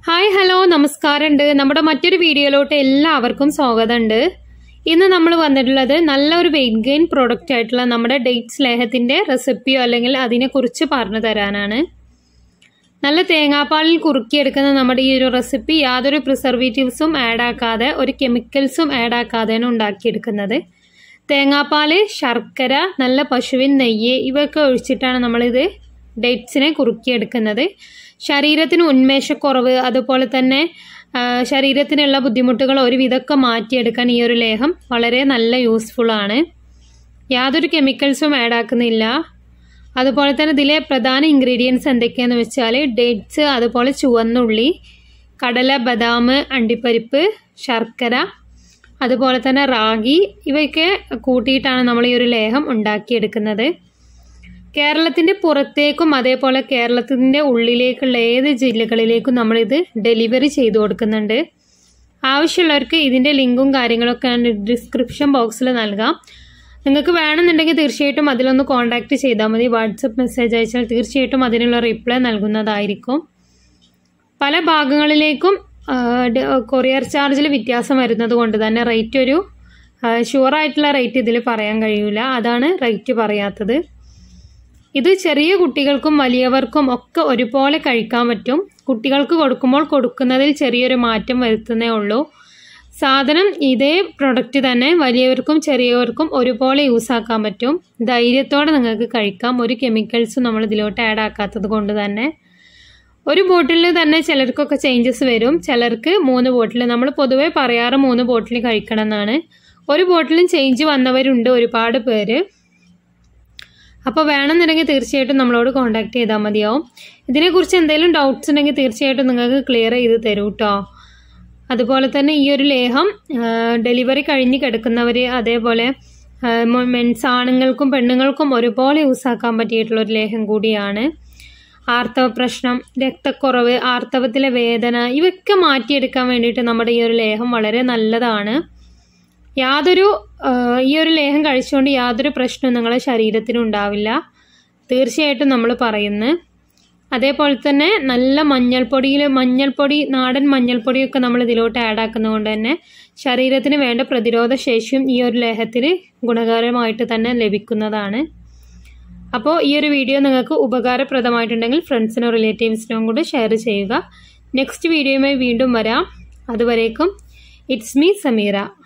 hi hello നമസ്കാരമുണ്ട് നമ്മുടെ മറ്റൊരു വീഡിയോയിലോട്ട് എല്ലാവർക്കും സ്വാഗതമുണ്ട് ഇന്ന് നമ്മൾ വന്നിട്ടുള്ളത് നല്ല ഒരു വെയിറ്റ് ഗെയിൻ പ്രോഡക്റ്റ് ആയിട്ടുള്ള നമ്മുടെ ഡേറ്റ്സ് ലേഹത്തിൻ്റെ റെസിപ്പിയോ അല്ലെങ്കിൽ അതിനെക്കുറിച്ച് പറഞ്ഞു തരാനാണ് നല്ല തേങ്ങാപ്പാലിൽ കുറുക്കിയെടുക്കുന്ന നമ്മുടെ ഈ ഒരു റെസിപ്പി യാതൊരു പ്രിസർവേറ്റീവ്സും ആഡ് ആക്കാതെ ഒരു കെമിക്കൽസും ആഡ് ആക്കാതെയാണ് ഉണ്ടാക്കിയെടുക്കുന്നത് തേങ്ങാപ്പാല് ശർക്കര നല്ല പശുവിൻ നെയ്യ് ഇവയൊക്കെ ഒഴിച്ചിട്ടാണ് നമ്മളിത് ഡേറ്റ്സിനെ കുറുക്കിയെടുക്കുന്നത് ശരീരത്തിന് ഉന്മേഷക്കുറവ് അതുപോലെ തന്നെ ആ, ശരീരത്തിനുള്ള ബുദ്ധിമുട്ടുകൾ ഒരുവിധമൊക്കെ മാറ്റിയെടുക്കാൻ ഈ ഒരു ലേഹം വളരെ നല്ല യൂസ്ഫുൾ ആണ് യാതൊരു കെമിക്കൽസും ആഡ് ആക്കുന്നില്ല അതുപോലെ തന്നെ ഇതിലെ പ്രധാന ഇൻഗ്രീഡിയൻസ് എന്തൊക്കെയാണെന്ന് വെച്ചാൽ ഡേറ്റ്സ് അതുപോലെ ചുവന്നുള്ളി കടല ബദാം അണ്ടിപ്പരിപ്പ് ശർക്കര അതുപോലെ തന്നെ റാഗി ഇവയൊക്കെ കൂട്ടിയിട്ടാണ് നമ്മൾ ഈ ഒരു ലേഹം ഉണ്ടാക്കിയെടുക്കുന്നത് കേരളത്തിൻ്റെ പുറത്തേക്കും അതേപോലെ കേരളത്തിൻ്റെ ഉള്ളിലേക്കുള്ള ഏത് ജില്ലകളിലേക്കും നമ്മളിത് ഡെലിവറി ചെയ്തു കൊടുക്കുന്നുണ്ട് ആവശ്യമുള്ളവർക്ക് ഇതിൻ്റെ ലിങ്കും കാര്യങ്ങളൊക്കെ ഞാൻ ഡിസ്ക്രിപ്ഷൻ ബോക്സിൽ നൽകാം നിങ്ങൾക്ക് വേണമെന്നുണ്ടെങ്കിൽ തീർച്ചയായിട്ടും അതിലൊന്ന് കോൺടാക്റ്റ് ചെയ്താൽ മതി വാട്സപ്പ് മെസ്സേജ് അയച്ചാൽ തീർച്ചയായിട്ടും അതിനുള്ള റിപ്ലൈ നൽകുന്നതായിരിക്കും പല ഭാഗങ്ങളിലേക്കും കൊറിയർ ചാർജിൽ വ്യത്യാസം വരുന്നത് കൊണ്ട് തന്നെ റേറ്റ് ഒരു ഷുവറായിട്ടുള്ള റേറ്റ് ഇതിൽ പറയാൻ കഴിയില്ല അതാണ് റേറ്റ് പറയാത്തത് ഇത് ചെറിയ കുട്ടികൾക്കും വലിയവർക്കും ഒക്കെ ഒരുപോലെ കഴിക്കാൻ പറ്റും കുട്ടികൾക്ക് കൊടുക്കുമ്പോൾ കൊടുക്കുന്നതിൽ ചെറിയൊരു മാറ്റം വരുത്തുന്നേ ഉള്ളൂ സാധനം ഇതേ പ്രൊഡക്റ്റ് തന്നെ വലിയവർക്കും ചെറിയവർക്കും ഒരുപോലെ യൂസ് ആക്കാൻ പറ്റും ധൈര്യത്തോടെ നിങ്ങൾക്ക് കഴിക്കാം ഒരു കെമിക്കൽസും നമ്മൾ ഇതിലോട്ട് ആഡ് ആക്കാത്തത് കൊണ്ട് തന്നെ ഒരു ബോട്ടിലിൽ തന്നെ ചിലർക്കൊക്കെ ചേഞ്ചസ് വരും ചിലർക്ക് മൂന്ന് ബോട്ടിൽ നമ്മൾ പൊതുവേ പറയാറ് മൂന്ന് ബോട്ടിൽ കഴിക്കണം എന്നാണ് ഒരു ബോട്ടിലും ചേഞ്ച് വന്നവരുണ്ട് ഒരുപാട് പേര് അപ്പോൾ വേണമെന്നുണ്ടെങ്കിൽ തീർച്ചയായിട്ടും നമ്മളോട് കോൺടാക്ട് ചെയ്താൽ മതിയാവും ഇതിനെക്കുറിച്ച് എന്തെങ്കിലും ഡൗട്ട്സ് ഉണ്ടെങ്കിൽ തീർച്ചയായിട്ടും നിങ്ങൾക്ക് ക്ലിയർ ചെയ്ത് തരൂ കേട്ടോ അതുപോലെ തന്നെ ഈ ഒരു ലേഹം ഡെലിവറി കഴിഞ്ഞ് കിടക്കുന്നവർ അതേപോലെ മെൻസ് ആണുങ്ങൾക്കും പെണ്ണുങ്ങൾക്കും ഒരുപോലെ യൂസ് ആക്കാൻ പറ്റിയിട്ടുള്ള ഒരു ലേഹം കൂടിയാണ് ആർത്തവ പ്രശ്നം രക്തക്കുറവ് ആർത്തവത്തിലെ വേദന ഇവയൊക്കെ മാറ്റിയെടുക്കാൻ വേണ്ടിയിട്ട് നമ്മുടെ ഈ ഒരു ലേഹം വളരെ നല്ലതാണ് യാതൊരു ആ, ഈ ഒരു ലേഹം കഴിച്ചുകൊണ്ട് യാതൊരു പ്രശ്നവും നിങ്ങളുടെ ശരീരത്തിന് ഉണ്ടാവില്ല തീർച്ചയായിട്ടും നമ്മൾ പറയുന്നു അതേപോലെ തന്നെ നല്ല മഞ്ഞൾപ്പൊടിയിൽ മഞ്ഞൾപ്പൊടി നാടൻ മഞ്ഞൾപ്പൊടിയൊക്കെ നമ്മൾ ഇതിലോട്ട് ആഡ് ആക്കുന്നതുകൊണ്ട് തന്നെ ശരീരത്തിന് വേണ്ട പ്രതിരോധ ശേഷിയും ഈ ഒരു ലേഹത്തിന് ഗുണകരമായിട്ട് തന്നെ ലഭിക്കുന്നതാണ് അപ്പോൾ ഈ ഒരു വീഡിയോ നിങ്ങൾക്ക് ഉപകാരപ്രദമായിട്ടുണ്ടെങ്കിൽ ഫ്രണ്ട്സിനോ റിലേറ്റീവ്സിനോ കൂടെ ഷെയർ ചെയ്യുക നെക്സ്റ്റ് വീഡിയോയുമായി വീണ്ടും വരാം അതുവരേക്കും ഇറ്റ്സ് മീ സമീറ